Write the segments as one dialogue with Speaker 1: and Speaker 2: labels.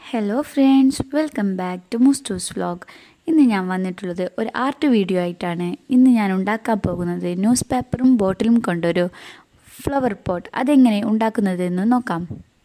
Speaker 1: hello friends welcome back to മുസ്റ്റൂസ് vlog ഇന്ന് ഞാൻ വന്നിട്ടുള്ളത് ഒരു ആർട്ട് വീഡിയോ ആയിട്ടാണ് ഇന്ന് ഞാൻ ഉണ്ടാക്കാൻ പോകുന്നത് ന്യൂസ് പേപ്പറും ബോട്ടിലും കൊണ്ടൊരു ഫ്ലവർ പോട്ട് അതെങ്ങനെ ഉണ്ടാക്കുന്നതെന്ന് നോക്കാം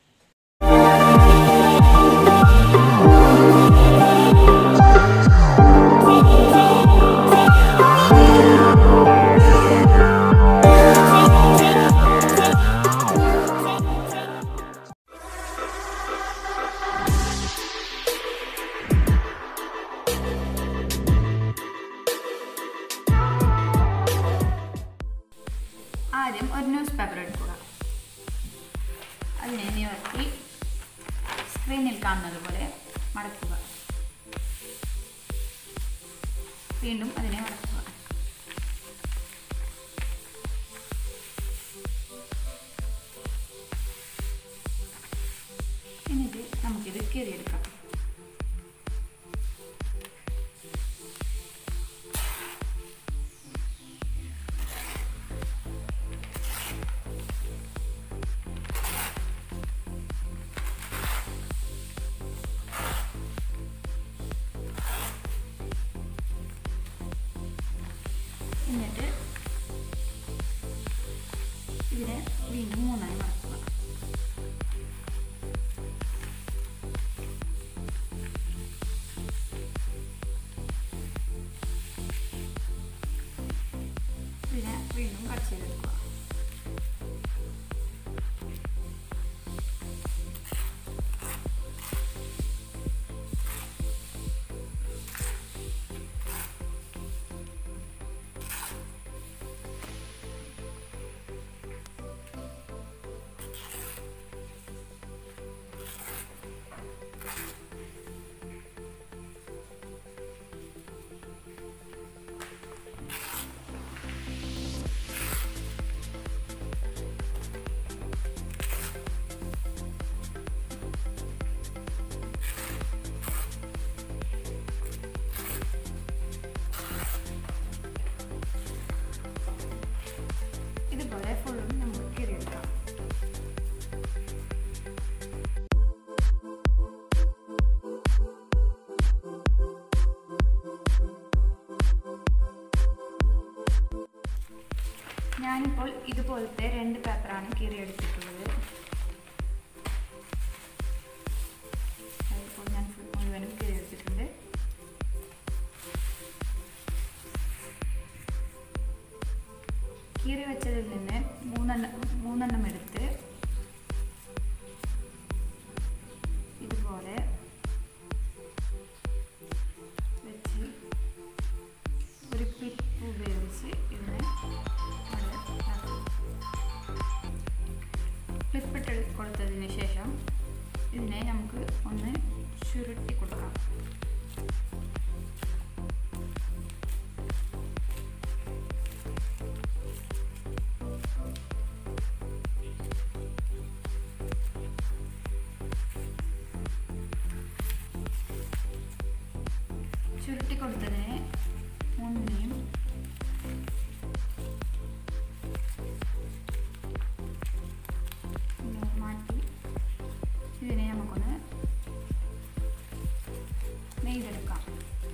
Speaker 1: ആദ്യം ഒരു ന്യൂസ് പേപ്പർ എടുക്കുക അതിനെ നിവർത്തി സ്ക്രീനിൽ കാണുന്നത് പോലെ മടക്കുക വീണ്ടും അതിനെ മടക്കുക എന്നിട്ട് നമുക്കിത് കീറിയെടുക്കാം എന്നിട്ട് ഇതിനെ വീണ്ടും മൂന്നായി മടക്കുക ഇതിനെ വീണ്ടും കട്ട് ചെയ്തെടുക്കുക ഇതുപോലെ ഫുള്ളും നമുക്ക് കീറിയെടുക്കാം ഞാനിപ്പോൾ ഇതുപോലത്തെ രണ്ട് പേപ്പറാണ് കീറിയെടുത്തിട്ടുള്ളത് അതിപ്പോൾ ഞാൻ ഫുൾ മുഴുവനും കീറിയെടുത്തിട്ടുണ്ട് കീറി വെച്ചതിൽ നിന്ന് മൂന്നെണ്ണം മൂന്നെണ്ണം എടുത്ത് ഇതുപോലെ വെച്ച് ഒരു ക്ലിപ്പ് ഉപയോഗിച്ച് ഇതിനെ ക്ലിപ്പിട്ട് കൊടുത്തതിന് ശേഷം ഇതിനെ നമുക്ക് ഒന്ന് ചുരുട്ടി കൊടുക്കാം ചുരുട്ടി കൊടുത്തതിന് മുന്നെയും മാറ്റി ഇതിനെ നമുക്കൊന്ന് നെയ്തെടുക്കാം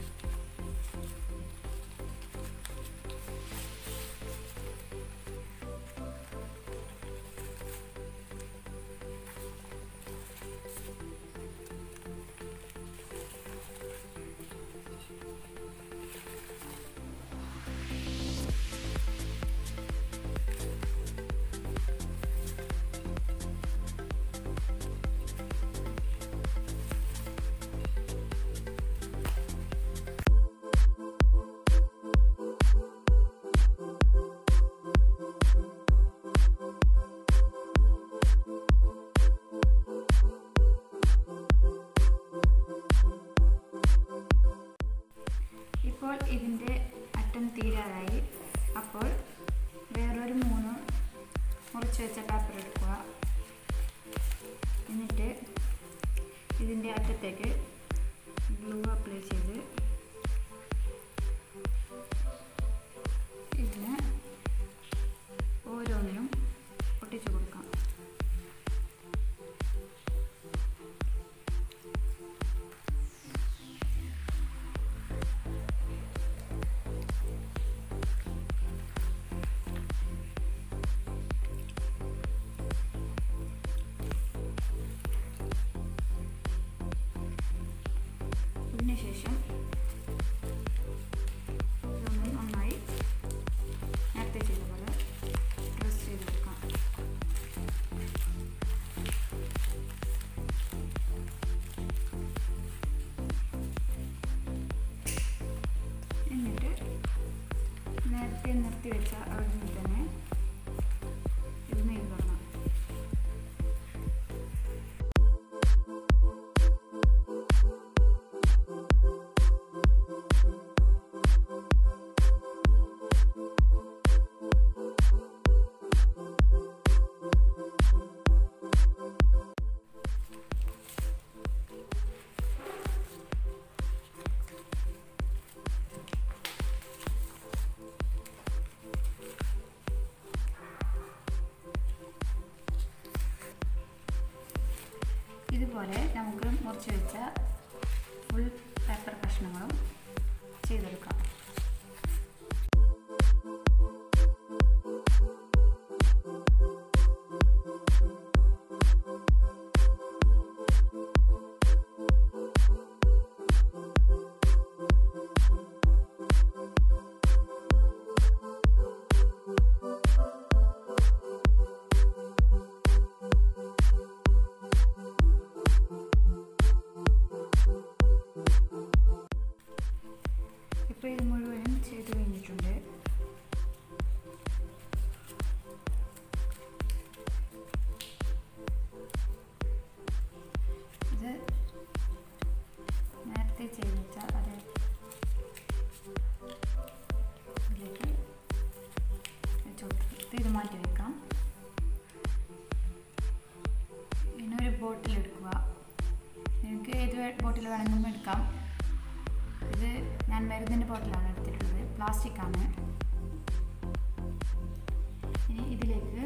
Speaker 1: ഇപ്പോൾ ഇതിൻ്റെ അറ്റം തീരാറായി അപ്പോൾ വേറൊരു മൂന്ന് മുറിച്ച് വെച്ച പേപ്പർ എടുക്കുക എന്നിട്ട് ഇതിൻ്റെ അറ്റത്തേക്ക് ഗ്ലൂ അപ്ലൈ ചെയ്ത് ഇതിന് ഓരോന്നിനും ഒട്ടിച്ചു കൊടുക്കാം അതിനുശേഷം ഇതൊന്ന് നന്നായി നേരത്തെ ചെയ്ത പോലെ പ്രസ് ചെയ്ത് കൊടുക്കാം എന്നിട്ട് നേരത്തെ നിർത്തി വെച്ച അവിടെ നിന്ന് തന്നെ ഇത് നെയ്ത് തുടങ്ങാം ഇതുപോലെ നമുക്ക് മുറിച്ച് വെച്ച ഫുൾ പേപ്പർ കഷ്ണങ്ങളും ചെയ്തെടുക്കാം ഇപ്പോൾ ഇത് മുഴുവനും ചെയ്ത് കഴിഞ്ഞിട്ടുണ്ട് ഇത് നേരത്തെ ചെയ്ത് വെച്ച അത് ഇതിലേക്ക് വെച്ച് കൊടുത്ത് ഇത് മാറ്റി വെക്കാം പിന്നെ ഒരു ബോട്ടിൽ എടുക്കുക നിങ്ങൾക്ക് ഏത് ബോട്ടിൽ വേണമെങ്കിലും എടുക്കാം ഇത് ഞാൻ മരുന്നിൻ്റെ ബോട്ടിലാണ് എടുത്തിട്ടുള്ളത് പ്ലാസ്റ്റിക് ആണ് ഇനി ഇതിലേക്ക്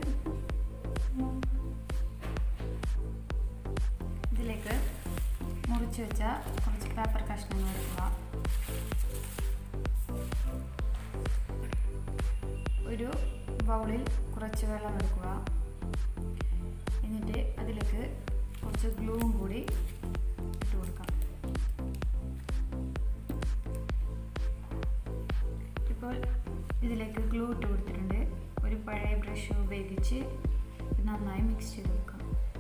Speaker 1: ഇതിലേക്ക് മുറിച്ച് വെച്ച കുറച്ച് പേപ്പർ കഷ്ണങ്ങൾ എടുക്കുക ഒരു ബൗളിൽ കുറച്ച് വെള്ളം എടുക്കുക എന്നിട്ട് അതിലേക്ക് കുറച്ച് ഗ്ലൂവും കൂടി ഇട്ട് കൊടുക്കാം ഇപ്പോൾ ഇതിലേക്ക് ഗ്ലൂ ഇട്ട് കൊടുത്തിട്ടുണ്ട് ഒരു പഴയ ബ്രഷ് ഉപയോഗിച്ച് ഇത് നന്നായി മിക്സ് ചെയ്ത് വെക്കാം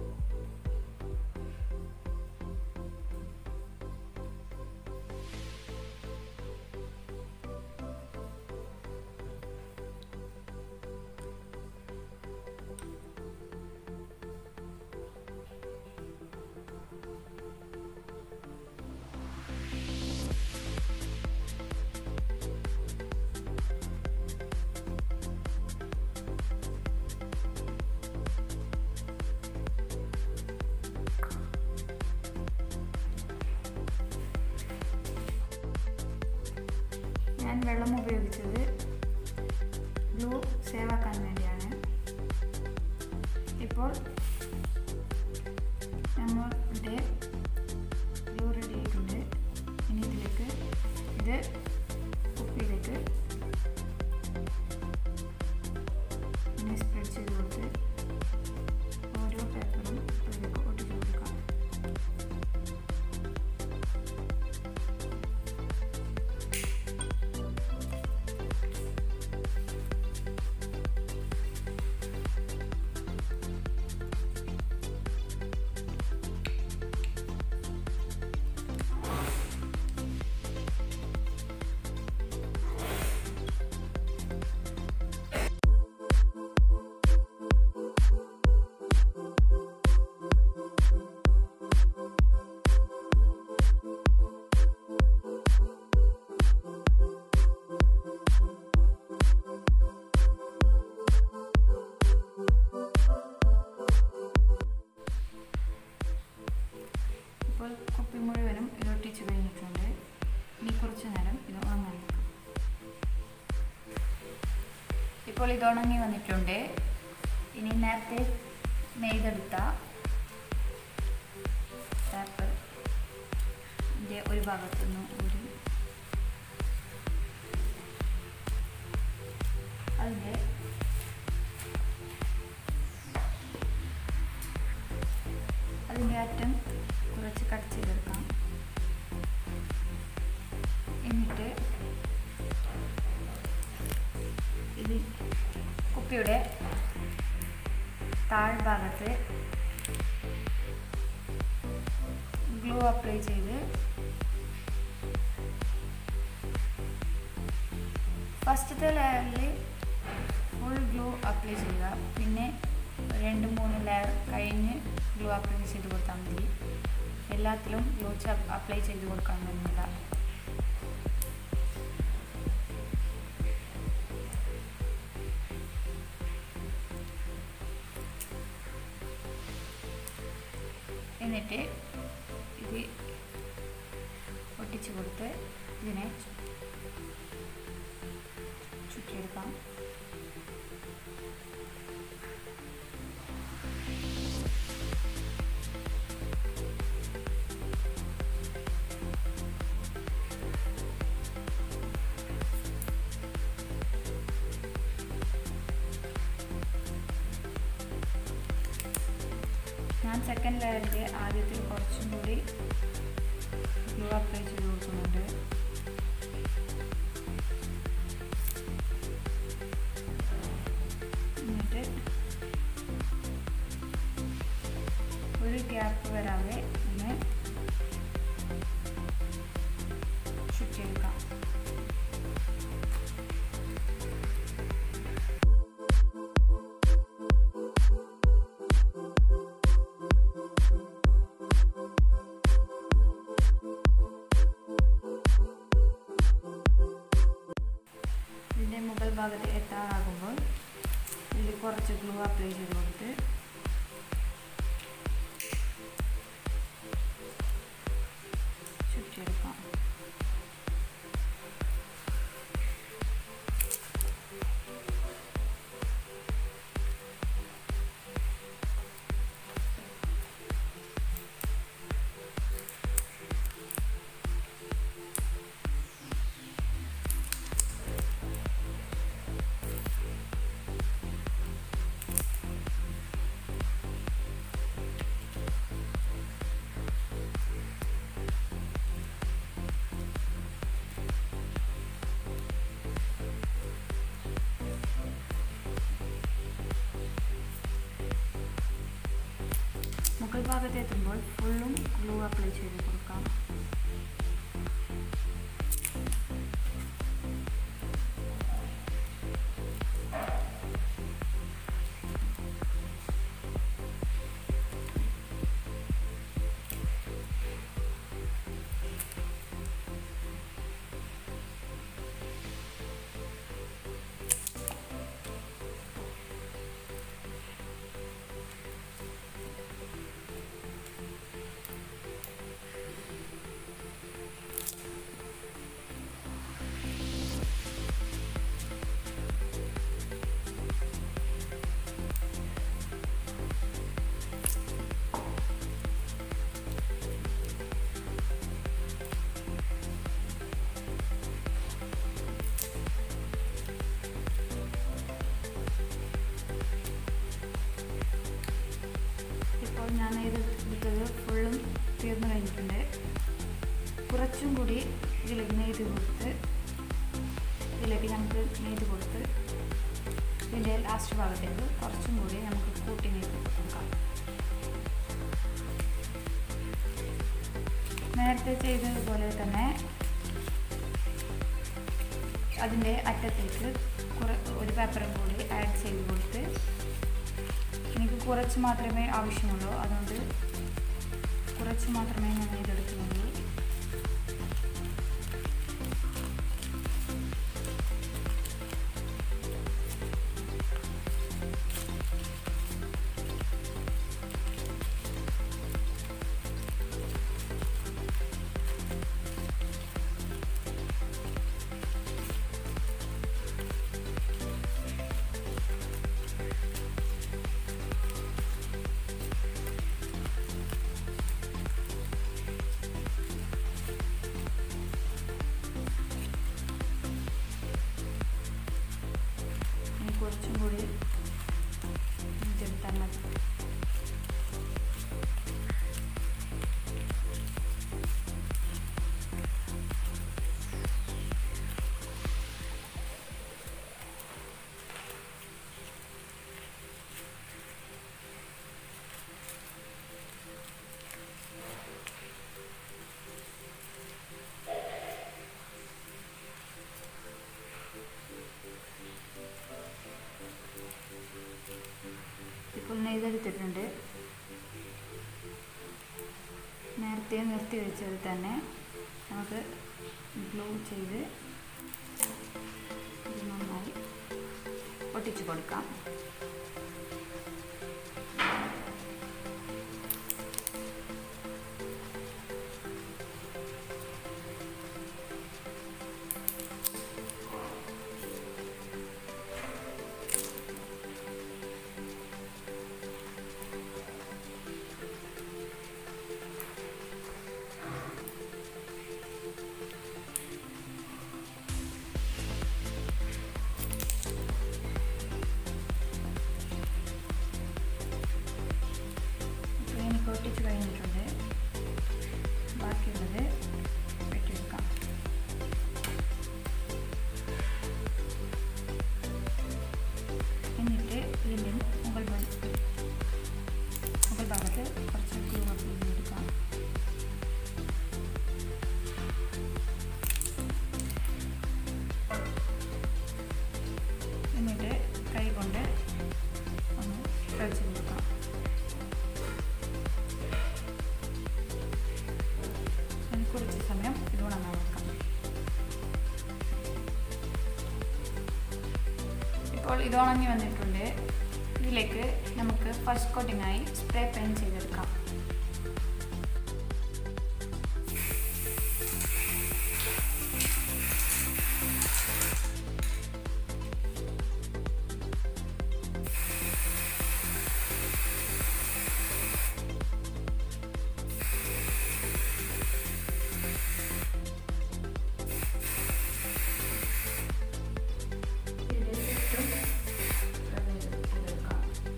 Speaker 1: ഞാൻ വെള്ളം ഉപയോഗിച്ചത് ഗ്ലൂ സേവ് ആക്കാൻ വേണ്ടിയാണ് ഇപ്പോൾ നമ്മളുടെ ഗ്ലൂ റെഡി ആയിട്ടുണ്ട് ഇനി ഇതിലേക്ക് ഇത് കുപ്പിയിലേക്ക് ഇങ്ങനെ സ്പ്രെഡ് ചെയ്ത് കൊടുത്ത് ഓരോ പേപ്പറും ഇതിലേക്ക് ഒട്ടിച്ച് കൊടുക്കാം ഇപ്പോൾ കുപ്പി മുഴുവനും ഇത് ഒട്ടിച്ച് കഴിഞ്ഞിട്ടുണ്ട് ഇനി കുറച്ച് നേരം ഇത് ഉണങ്ങാൻ വെക്കാം ഇപ്പോൾ ഇത് ഉണങ്ങി വന്നിട്ടുണ്ട് ഇനി നേരത്തെ നെയ്തെടുത്ത പേപ്പർ ഇതിൻ്റെ ഒരു ഭാഗത്തുനിന്ന് ഒരു അതിൻ്റെ അതിൻ്റെ അറ്റം കുറച്ച് കട്ട് ചെയ്തെടുക്കാം എന്നിട്ട് ഇത് കുപ്പിയുടെ താഴ്ഭാഗത്ത് ഗ്ലൂ അപ്ലൈ ചെയ്ത് ഫസ്റ്റത്തെ ലെയറിൽ ഫുൾ ഗ്ലൂ അപ്ലൈ ചെയ്യുക പിന്നെ രണ്ട് മൂന്ന് ലെയർ കഴിഞ്ഞ് ഗ്ലൂ അപ്ലൈ ചെയ്ത് കൊടുത്താൽ മതി എല്ലാത്തിലും ഗ്ലൂ അപ്ലൈ ചെയ്ത് കൊടുക്കാൻ പറ്റുന്നില്ല എന്നിട്ട് ഇത് ഒട്ടിച്ച് കൊടുത്ത് ഇതിനെ ചുറ്റിയെടുക്കാം ഞാൻ സെക്കൻഡ് ലെയറിൽ ആദ്യത്തിൽ കുറച്ചും കൂടി ഗ്ലൂ അപ്ലൈ ചെയ്ത് കൊടുക്കുന്നുണ്ട് എന്നിട്ട് ഒരു ഗ്യാപ്പ് വരാതെ ഒന്ന് ചുറ്റിയെടുക്കാം ഇതിൻ്റെ മുകൾ ഭാഗത്ത് എത്താറാകുമ്പോൾ ഇതിൽ കുറച്ച് ഗ്ലൂ അപ്ലൈ ചെയ്ത് കൊടുത്ത് ചുറ്റിയെടുക്കാം മുകൾ ഭാഗത്ത് എത്തുമ്പോൾ ഫുള്ളും ഗ്ലൂ അപ്ലൈ ചെയ്ത് കൊടുക്കാം ഇപ്പോൾ ഞാൻ ഇത് എടുത്തത് ഫുള്ളും തീർന്നു കഴിഞ്ഞിട്ടുണ്ട് കുറച്ചും കൂടി ഇതിലേക്ക് നെയ്ത് കൊടുത്ത് ഇതിലേക്ക് നമുക്ക് നെയ്ത് കൊടുത്ത് ഇതിൻ്റെ ലാസ്റ്റ് ഭാഗത്തേക്ക് കുറച്ചും കൂടി നമുക്ക് കൂട്ടി നെയ്ത് കൊടുക്കാം നേരത്തെ ചെയ്തതുപോലെ തന്നെ അതിൻ്റെ അറ്റത്തേക്ക് കുറ ഒരു പേപ്പറും കൂടി ആഡ് ചെയ്ത് കൊടുത്ത് എനിക്ക് കുറച്ച് മാത്രമേ ആവശ്യമുള്ളൂ അതുകൊണ്ട് കുറച്ച് മാത്രമേ ഞാൻ ഇതെടുക്കുന്നുള്ളൂ നേരത്തെ നിർത്തി വെച്ചത് തന്നെ നമുക്ക് ഗ്ലൂ ചെയ്ത് ഇത് നന്നായി ഒട്ടിച്ചു കൊടുക്കാം ഇപ്പോൾ എനിക്ക് ഒട്ടിച്ച് കഴിഞ്ഞിട്ടുണ്ട് ബാക്കിയുള്ളത് വെട്ടിയെടുക്കാം എന്നിട്ട് ഇതിൻ്റെ മുകൾ ഭാഗത്ത് മുകൾ ഭാഗത്ത് കുറച്ച് ഗ്ലൂ അപ്ലൈ എടുക്കാം എന്നിട്ട് കൈ കൊണ്ട് ഒന്ന് കഴിച്ച് കൊടുക്കാം അതിന് കുറച്ച് സമയം ഇത് ഉണങ്ങാൻ വെക്കാം ഇപ്പോൾ ഇത് ഉണങ്ങി വന്നിട്ടുണ്ട് ഇതിലേക്ക് നമുക്ക് ഫസ്റ്റ് കോട്ടിങ്ങായി സ്പ്രേ പെയിൻറ് ചെയ്തെടുക്കാം ഇതിൽ ചുറ്റും സ്പ്രേ ചെയ്തെടുക്കാം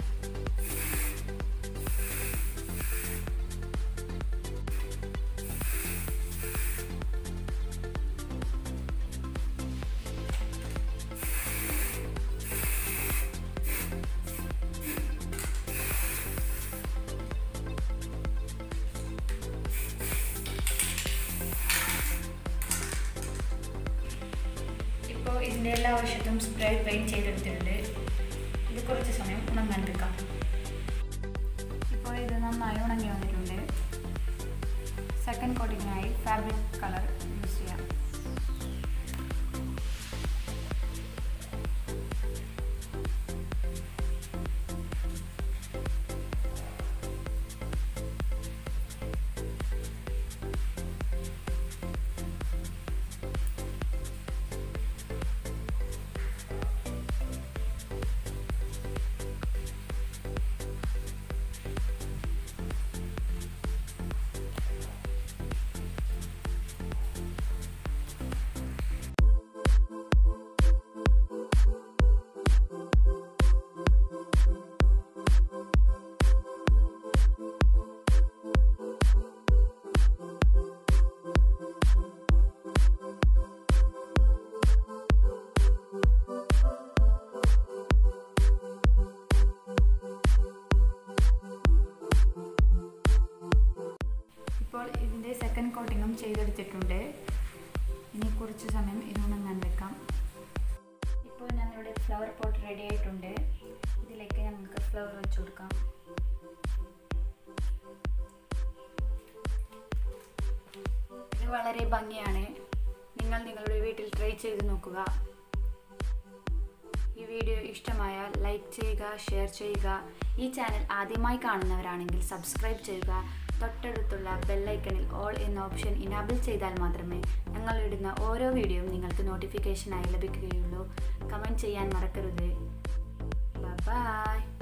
Speaker 1: ഇപ്പോൾ ഇതിൻ്റെ എല്ലാ വശത്തും സ്പ്രേ പെയിൻറ് ചെയ്തെടുത്തിട്ടുണ്ട് ഇത് കുറച്ച് സമയം ഉണങ്ങാൻ വെക്കാം ഇപ്പോൾ ഇത് നന്നായി ഉണങ്ങി വന്നിട്ടുണ്ട് സെക്കൻഡ് കോട്ടിങ്ങിനായി ഫാബ്രിക് കളർ യൂസ് ചെയ്യാം ഇപ്പോൾ ഇതിൻ്റെ സെക്കൻഡ് കോട്ടിങ്ങും ചെയ്തെടുത്തിട്ടുണ്ട് ഇനി കുറച്ച് സമയം ഇത് ഉണങ്ങാൻ വെക്കാം ഇപ്പോൾ ഞങ്ങളുടെ ഫ്ലവർ പോട്ട് റെഡി ആയിട്ടുണ്ട് ഇതിലേക്ക് ഞങ്ങൾക്ക് ഫ്ലവർ വെച്ച് കൊടുക്കാം ഇത് വളരെ ഭംഗിയാണ് നിങ്ങൾ നിങ്ങളുടെ വീട്ടിൽ ട്രൈ ചെയ്ത് നോക്കുക ഈ വീഡിയോ ഇഷ്ടമായാൽ ലൈക്ക് ചെയ്യുക ഷെയർ ചെയ്യുക ഈ ചാനൽ ആദ്യമായി കാണുന്നവരാണെങ്കിൽ സബ്സ്ക്രൈബ് ചെയ്യുക തൊട്ടടുത്തുള്ള ബെല്ലൈക്കണിൽ ഓൾ എന്ന ഓപ്ഷൻ ഇനാബിൾ ചെയ്താൽ മാത്രമേ ഞങ്ങൾ ഇടുന്ന ഓരോ വീഡിയോയും നിങ്ങൾക്ക് നോട്ടിഫിക്കേഷനായി ലഭിക്കുകയുള്ളൂ കമൻറ്റ് ചെയ്യാൻ മറക്കരുത് ബൈ